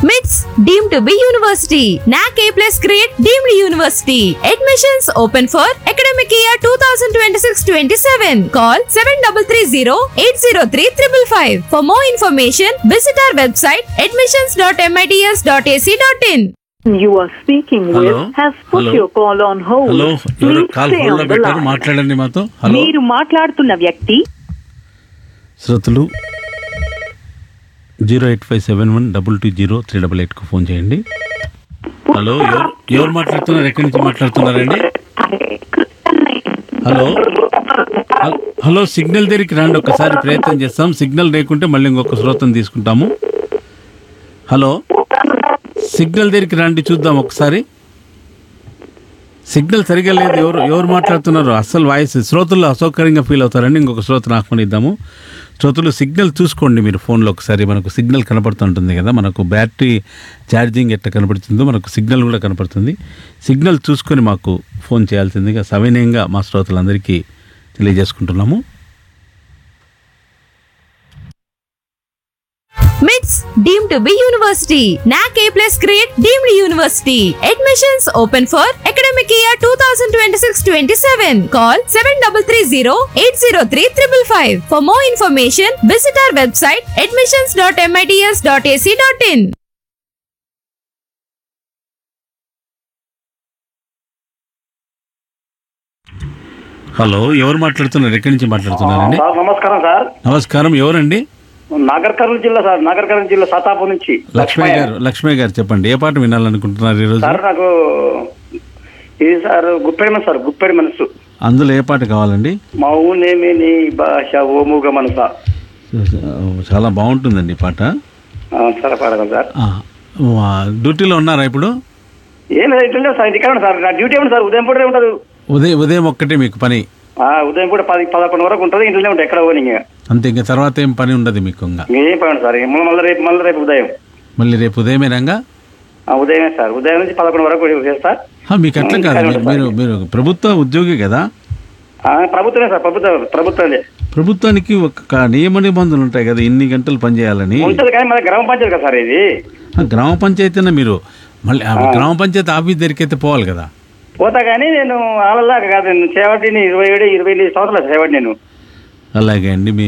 MITS deemed to be university. NAC A plus grade deemed university. Admissions open for academic year 2026-27. Call 7330-803-555. For more information, visit our website admissions.mits.ac.in. You are speaking Hello? with has put Hello? your call on hold. Hello ఎవరు Please call stay hold లో on the పెట్టారు line. మాట్లాడండి మాతో hello మీరు మాట్లాడుతున్న వ్యక్తి శ్రోతలు zero eight five seven one double two zero three double ఎయిట్కు ఫోన్ చేయండి హలో ఎవరు ఎవరు మాట్లాడుతున్నారు ఎక్కడి నుంచి మాట్లాడుతున్నారండి హలో హల్- హలో సిగ్నల్ దగ్గరికి రండి ఒకసారి ప్రయత్నం చేస్తాం సిగ్నల్ లేకుంటే మళ్ళీ ఇంకొక శ్రోతం తీసుకుంటాము హలో సిగ్నల్ దగ్గరికి రండి చూద్దాం ఒకసారి సిగ్నల్ సరిగా లేదు ఎవరు ఎవరు మాట్లాడుతున్నారు అస్సలు వాయిస్ శ్రోతలు అసౌకర్యంగా ఫీల్ అవుతారండి ఇంకొక శ్రోతను ఆహ్వానిద్దాము శ్రోతలు సిగ్నల్ చూసుకోండి మీరు ఫోన్లో ఒకసారి మనకు సిగ్నల్ కనపడుతుంటుంది కదా మనకు బ్యాటరీ ఛార్జింగ్ ఎట్లా కనపడుతుందో మనకు సిగ్నల్ కూడా కనపడుతుంది సిగ్నల్ చూసుకొని మాకు ఫోన్ చేయాల్సిందిగా సవినయంగా మా శ్రోతలందరికీ తెలియజేసుకుంటున్నాము MITS deemed to be university. NAC A plus grade deemed university. Admissions open for academic year 2026-27. Call 7330-803-555. For more information, visit our website admissions.mits.ac.in. Hello ఎవరు మాట్లాడుతున్నారు ఎక్కడి నుంచి మాట్లాడుతున్నారండి సార్ నమస్కారం సార్ నమస్కారం ఎవరండి నాగర్ కర్నూలు జిల్లా సార్ నాగర్ కర్నూలు జిల్లా సతాపు నుంచి లక్ష్మయ్య గారు లక్ష్మయ్య గారు చెప్పండి ఏ పాట వినాలనుకుంటున్నారు ఈరోజు సార్ నాకు ఇది సార్ గుప్పెడి మనసు సార్ గుప్పెడి మనసు అందులో ఏ పాట కావాలండి మౌనేమి నీ భాష ఓముగ మనస చాలా బాగుంటుందండి ఈ పాట సార్ పాడగలం సార్ ఆ, వా, డ్యూటీలో ఉన్నారా ఇప్పుడు ఏం లేదు ఇట్లా సార్ ఇంటికాడ ఉన్నా సార్ నా డ్యూటీ ఉంది సార్ ఉదయం పూట ఉంటుంది ఉదయం ఉదయం ఒక్కటే మీకు పని ఆ, ఉదయం పూట పది పదకొండు వరకు ఉంటుంది ఇంట్లోనే ఉంటుంది ఎక్కడ పోనీ ఇంకా అంతే ఇంకా తర్వాత ఏం పని ఉండదు మీకు ఇంకా ఏం పని సార్ మళ్ళీ రేపు మళ్ళీ రేపు ఉదయం మళ్ళీ రేపు ఉదయమే రంగా ఆ, ఉదయమే సార్ ఉదయం నుంచి పదకొండు వరకు చేస్తా ఆ, మీకు అట్లా కాదు మీరు- మీరు మీరు ప్రభుత్వ ఉద్యోగి కదా ఆ, ప్రభుత్వమే సార్ ప్రభుత్వం ప్రభుత్వమే ప్రభుత్వానికి ఒక నియమ నిబంధనలు ఉంటాయి కదా ఇన్ని గంటలు పనిచేయాలని ఉంటుంది కానీ మన గ్రామ పంచాయతీ కదా సార్ ఇది ఆ, గ్రామ పంచాయతీన మీరు మళ్ళీ ఆ గ్రామ పంచాయతీ ఆఫీస్ దగ్గరికి అయితే పోవాలి కదా పోతా కానీ నేను వాళ్ళలాగా కాదు నేను చేపట్టిని ఇరవై ఏడు ఇరవై ఎనిమిది సంవత్సరాలు చేపట్టి నేను అలాగే అండి మీ